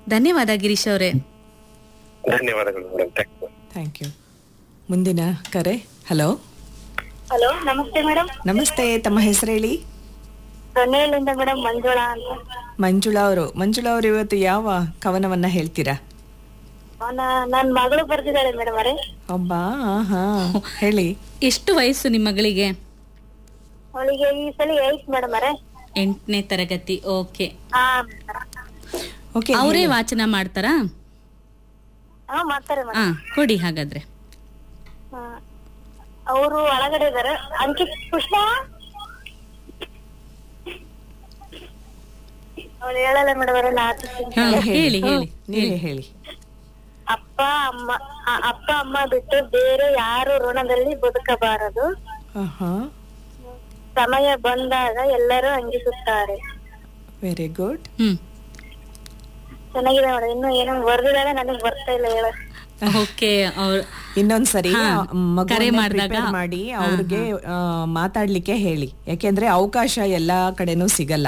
ಧನ್ಯವಾದ ಗಿರೀಶ್ ಅವರೇ ಧನ್ಯವಾದಗಳು madam thank you thank you ಮುಂದಿನ ಕರೆ ಹಲೋ ಹಲೋ ನಮಸ್ತೆ ಮೇಡಮ್ ನಮಸ್ತೆ ತಮ್ಮ ಹೆಸರು ಹೇಳಿ ದೊನ್ನೆಯಲ್ಲಿಂದ ಮೇಡಮ್ ಮಂಜುಳಾ ಅಂತ ಮಂಜುಳಾ ಅವರು ಮಂಜುಳಾ ಅವರು ಇವತ್ತು ಯಾವ ಕವನವನ್ನ ಹೇಳ್ತೀರಾ ನ- ನನ್ ಮಗಳು ಬರ್ದಿದ್ದಾಳೆ ಮೇಡಮ್ ಅವರೇ ಒಬ್ಬಾ ಹಾ ಹೇಳಿ ಎಷ್ಟು ವಯಸ್ಸು ನಿಮ್ಮ ಮಗಳಿಗೆ ಅವಳಿಗೆ ಈ ಸಲ ಏಯ್ತ್ ಮೇಡಮ್ ಅವರೇ ಎಂಟನೇ ತರಗತಿ ಓಕೆ ಹಾ ಓಕೆ ಅವರೇ ವಾಚನ ಮಾಡ್ತಾರಾ ಹಾ ಮಾಡ್ತಾರೆ ಮೇಡಮ್ ಹಾ ಕೊಡಿ ಹಾಗಾದ್ರೆ ಅವರು ಒಳಗಡೆ ಇದಾರೆ ಅಂಕಿತ್ ಪುಷ್ಪ ಅವಳು ಹೇಳಲ್ಲ ಮೇಡಮ್ ಅವರೇ ನಾ ಹಾ, ಹೇಳಿ ಹೇಳಿ ನೀವೇ ಹೇಳಿ ಅಪ್ಪ ಅಮ್ಮ ಆ, ಅಪ್ಪ ಅಮ್ಮ ಬಿಟ್ಟು ಬೇರೆ ಯಾರು ಋಣದಲ್ಲಿ ಬದುಕಬಾರದು ಆಹಾ ಸಮಯ ಬಂದಾಗ ಎಲ್ಲರೂ ಅಂಗಿಸುತ್ತಾರೆ ವೆರಿ ಗುಡ್ ಹ್ಮ್ ಚೆನ್ನಾಗಿದೆ ಮೇಡಮ್ ಇನ್ನು ಏನೋ ಬರ್ದಿದ್ದಾಳೆ ನನಗ್ ಬರ್ತಾ ಇಲ್ಲ ಹೇಳ ಓಕೆ ಅವ್ರು ಇನ್ನೊಂದ್ಸರಿ ಹಾ, ಮಗುವನ್ನ ಕರೆ ಮಾಡ್ದಾಗ- prepare ಮಾಡಿ ಅವ್ರಿಗೆ ಆ, ಮಾತಾಡ್ಲಿಕ್ಕೆ ಹೇಳಿ ಯಾಕೆಂದ್ರೆ ಅವಕಾಶ ಎಲ್ಲಾ ಕಡೆನೂ ಸಿಗಲ್ಲ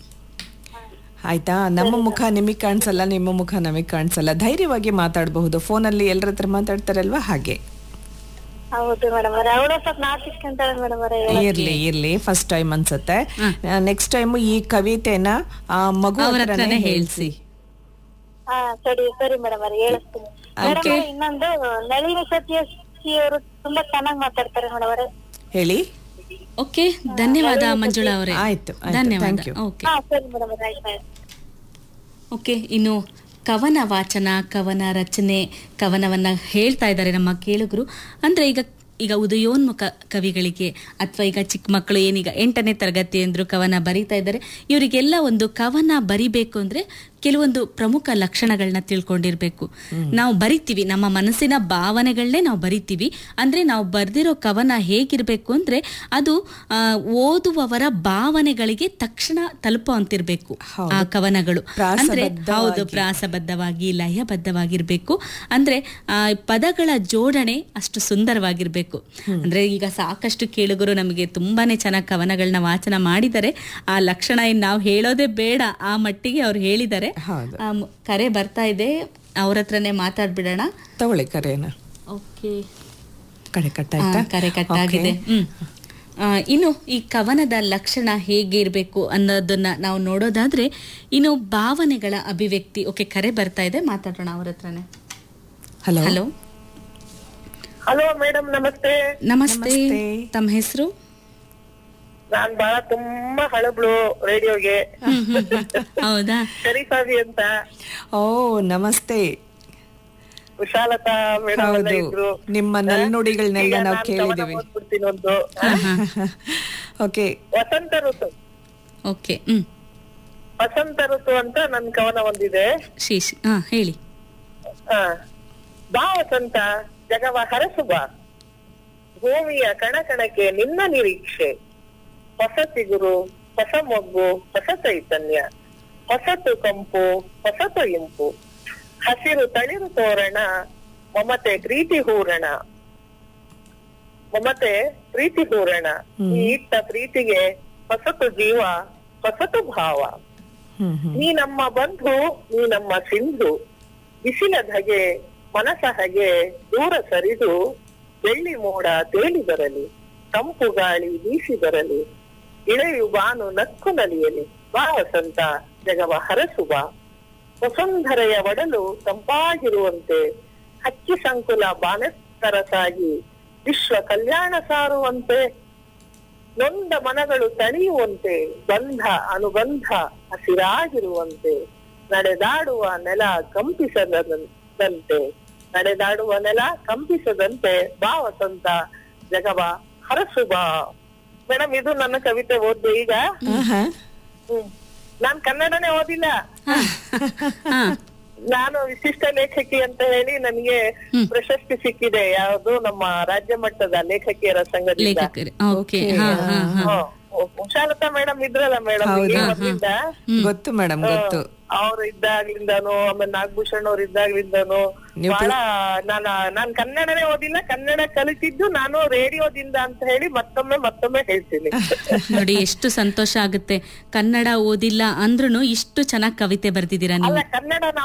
ಆಯ್ತಾ ನಮ್ಮ ಮುಖ ನಿಮಗ್ ಕಾಣಿಸಲ್ಲ ನಿಮ್ಮ ಮುಖ ನಮಗ್ ಕಾಣಿಸಲ್ಲ ಧೈರ್ಯವಾಗಿ ಮಾತಾಡಬಹುದು ಫೋನಲ್ಲಿ ಎಲ್ಲರ ಹತ್ರ ಮಾತಾಡ್ತಾರಲ್ವಾ ಹಾಗೆ ಹೌದು ಮೇಡಮ್ ಅವ್ರೆ ಅವಳು ಸ್ವಲ್ಪ ನಾಚಿಸ್ಕೊಂತಾಳೆ ಮೇಡಮ್ ಅವರೇ ಇರ್ಲಿ ಇರ್ಲಿ ಫಸ್ಟ್ ಟೈಮ್ ಅನ್ಸುತ್ತೆ ನೆಕ್ಸ್ಟ್ ಟೈಮ್ ಈ ಕವಿತೆನ ಆ ಮಗು ಅವ್ರ ಹತ್ರನೇ ಹತ್ರನೇ ಹೇಳ್ಸಿ ಹಾ ಸರಿ ಸರಿ ಮೇಡಮ್ ಅವ್ರೆ ಹೇಳಿಸ್ತೀನಿ ಮೇಡಮ್ ಇನ್ನೊಂದು ನಳಿನಿ ಸತ್ಯಶ್ರೀ ಅವರು ತುಂಬಾ ಚೆನ್ನಾಗಿ ಮಾತಾಡ್ತಾರೆ ಮೇಡಮ್ ಅವರೇ ಹೇಳಿ ಓಕೆ ಧನ್ಯವಾದ ಮಂಜುಳಾ ಅವರೇ ಆಯ್ತು, ಆಯ್ತು. ಧನ್ಯವಾದ Thank you. ಓಕೆ ಹಾ ಸರಿ ಮೇಡಮ್ ಅವ್ರೆ ಆಯ್ತು ಆಯ್ತು ಓಕೆ ಇನ್ನು ಕವನ ವಾಚನ ಕವನ ರಚನೆ ಕವನವನ್ನ ಹೇಳ್ತಾ ಇದ್ದಾರೆ ನಮ್ಮ ಕೇಳುಗರು ಅಂದ್ರೆ ಈಗ ಈಗ ಉದಯೋನ್ಮುಖ ಕವಿಗಳಿಗೆ ಅಥವಾ ಈಗ ಚಿಕ್ಕ ಮಕ್ಕಳು ಏನೀಗ ಎಂಟನೇ ತರಗತಿ ಅಂದ್ರು ಕವನ ಬರೀತಾ ಇದ್ದಾರೆ ಇವರಿಗೆಲ್ಲ ಒಂದು ಕವನ ಬರಿಬೇಕು ಅಂದ್ರೆ ಕೆಲವೊಂದು ಪ್ರಮುಖ ಲಕ್ಷಣಗಳನ್ನ ತಿಳ್ಕೊಂಡಿರ್ಬೇಕು ನಾವು ಬರಿತೀವಿ ನಮ್ಮ ಮನಸ್ಸಿನ ಭಾವನೆಗಳನ್ನೇ ನಾವು ಬರಿತೀವಿ ಅಂದ್ರೆ ನಾವು ಬರ್ದಿರೋ ಕವನ ಹೇಗಿರ್ಬೇಕು ಅಂದ್ರೆ ಅದು ಆ, ಓದುವವರ ಭಾವನೆಗಳಿಗೆ ತಕ್ಷಣ ತಲುಪುವಂತಿರ್ಬೇಕು ಆ ಕವನಗಳು ಅಂದ್ರೆ ಹೌದು ಪ್ರಾಸಬದ್ಧವಾಗಿ ಲಯಬದ್ಧವಾಗಿರ್ಬೇಕು ಅಂದ್ರೆ ಆ ಪದಗಳ ಜೋಡಣೆ ಅಷ್ಟು ಸುಂದರವಾಗಿರ್ಬೇಕು ಅಂದ್ರೆ ಈಗ ಸಾಕಷ್ಟು ಕೇಳುಗರು ನಮಗೆ ತುಂಬಾನೇ ಚೆನ್ನಾಗಿ ಕವನಗಳನ್ನ ವಾಚನ ಮಾಡಿದ್ದಾರೆ ಆ ಲಕ್ಷಣ ಏನ್ ನಾವು ಹೇಳೋದೇ ಬೇಡ ಆ ಮಟ್ಟಿಗೆ ಅವ್ರು ಹೇಳಿದ್ದಾರೆ ಹೌದು. ಆ, ಮ್- ಕರೆ ಬರ್ತಾ ಇದೆ ಅವ್ರ ಹತ್ರನೇ ಮಾತಾಡ್ಬಿಡೋಣ ತಗೊಳ್ಳಿ ಕರೆನ ಓಕೆ ಕಡೆ ಕಟ್ಟಾಯ್ತಾ ಕರೆ ಕಟ್ಟಾಗಿದೆ ಹ್ಮ್ ಆ, ಇನ್ನು ಈ ಕವನದ ಲಕ್ಷಣ ಹೇಗೆ ಇರಬೇಕು ಅನ್ನೋದನ್ನ ನಾವು ನೋಡೋದಾದ್ರೆ ಇನ್ನು ಭಾವನೆಗಳ ಅಭಿವ್ಯಕ್ತಿ ಓಕೆ ಕರೆ ಬರ್ತಾ ಇದೆ ಮಾತಾಡೋಣ ಅವ್ರ ಹತ್ರನೇ ಹಲೋ ಹಲೋ ಹಲೋ ಮೇಡಮ್ ನಮಸ್ತೆ ನಮಸ್ತೆ ನಮಸ್ತೆ. ತಮ್ಮ ಹೆಸರು ನಾನ್ ಬಹಳ ತುಂಬಾ ಹಳಬ್ಳು ರೇಡಿಯೋಗೆ ಹೌದಾ ಶರೀಫಾಬಿ ಅಂತ ಓ ನಮಸ್ತೆ ವಿಶಾಲತಾ ಮೇಡಮ್ ಎಲ್ಲ ಹೌದು ಇದ್ರು ನಿಮ್ಮ ನಲ್ನುಡಿಗಳನ್ನೆಲ್ಲ ಈಗ ನಾವು ನಾನ್ ಕವನ ಕೇಳಿದೀವಿ ಓದ್ಬಿಡ್ತೀನಿ ಒಂದು ಓಕೆ ವಸಂತ ಋತು ಓಕೆ ಹ್ಮ್ ವಸಂತ ಋತು ಅಂತ ನನ್ ಕವನ ಒಂದಿದೆ ಶೀಶ್ ಹಾ ಹೇಳಿ ಆ, ಬಾ ವಸಂತ ಜಗವ ಹರಸು ಬಾ ಭೂಮಿಯ ಕಣಕಣಕ್ಕೆ ನಿನ್ನ ನಿರೀಕ್ಷೆ ಹೊಸ ಚಿಗುರು ಹೊಸ ಮೊಗ್ಗು ಹೊಸ ಚೈತನ್ಯ ಹೊಸತು ಕಂಪು ಹೊಸತು ಇಂಪು ಹಸಿರು ತಳಿರು ತೋರಣ ಮಮತೆ ಪ್ರೀತಿ ಹೂರಣ ಮಮತೆ ಪ್ರೀತಿ ಹೂರಣ ಈ ಇಟ್ಟ ಪ್ರೀತಿಗೆ ಹೊಸತು ಜೀವ ಹೊಸತು ಭಾವ ಹ್ಮ್ ಹ್ಮ್ ನೀ ನಮ್ಮ ಬಂಧು ನೀ ನಮ್ಮ ಸಿಂಧು ಬಿಸಿಲ ಧಗೆ ಮನಸ ಹಗೆ ದೂರ ಸರಿದು ಬೆಳ್ಳಿ ಮೋಡ ತೇಲಿ ಬರಲಿ ತಂಪು ಗಾಳಿ ಬೀಸಿ ಬರಲಿ ಇಳೆಯು ಬಾನು ನಕ್ಕು ನಲಿಯಲಿ ಬಾ ವಸಂತ ಜಗವ ಹರಸು ಬಾ ವಸುಂಧರೆಯ ಒಡಲು ತಂಪಾಗಿರುವಂತೆ ಹಕ್ಕಿ ಸಂಕುಲ ಬಾನಸ್ತರಸಾಗಿ ವಿಶ್ವ ಕಲ್ಯಾಣ ಸಾರುವಂತೆ ನೊಂದ ಮನಗಳು ತಣಿಯುವಂತೆ ಬಂಧ ಅನುಬಂಧ ಹಸಿರಾಗಿರುವಂತೆ ನಡೆದಾಡುವ ನೆಲ ಕಂಪಿಸದಂತೆ ನಡೆದಾಡುವ ನೆಲ ಕಂಪಿಸದಂತೆ ಬಾ ವಸಂತ ಜಗವ ಹರಸು ಬಾ ಮೇಡಮ್ ಇದು ನನ್ನ ಕವಿತೆ ಓದ್ದೆ ಈಗ ಆಹಾ. ಹ್ಮ್ ನಾನ್ ಕನ್ನಡನೇ ಓದಿಲ್ಲ ಹಾ ನಾನು ವಿಶಿಷ್ಟ ಲೇಖಕಿ ಅಂತ ಹೇಳಿ ನನಗೆ ಪ್ರಶಸ್ತಿ ಸಿಕ್ಕಿದೆ ಯಾವುದು ನಮ್ಮ ರಾಜ್ಯ ಮಟ್ಟದ ಲೇಖಕಿಯರ ಸಂಘದಿಂದ ಲೇಖಕರು ಓಕೆ ಹಾ ಹಾ ಹಾ ಹ್ಮ್. ಉಷಾಲತಾ ಮೇಡಮ್ ಇದ್ರಲ್ಲ ಮೇಡಮ್ ಗೊತ್ತು ಮೇಡಮ್ ಗೊತ್ತು ಅವ್ರು ಇದ್ದಾಗ್ಲಿಂದಾನು ಆಮೇಲೆ ನಾಗಭೂಷಣ್ ಅವ್ರು ಇದ್ದಾಗ್ಲಿಂದಾನು ನೀವು ಬಹಳ ನಾನ ನಾನ್ ಕನ್ನಡನೇ ಓದಿಲ್ಲ ಕನ್ನಡ ಕಲಿತಿದ್ದು ನಾನು ರೇಡಿಯೋದಿಂದ ಅಂತ ಹೇಳಿ ಮತ್ತೊಮ್ಮೆ ಮತ್ತೊಮ್ಮೆ ಹೇಳ್ತೀನಿ ನೋಡಿ ಎಷ್ಟು ಸಂತೋಷ ಆಗುತ್ತೆ ಕನ್ನಡ ಓದಿಲ್ಲ ಅಂದ್ರೂ ಇಷ್ಟು ಚೆನ್ನಾಗಿ ಕವಿತೆ ಬರ್ದಿದ್ದೀರಾ ನೀವು ಅಲ್ಲ ಕನ್ನಡ ನಾವು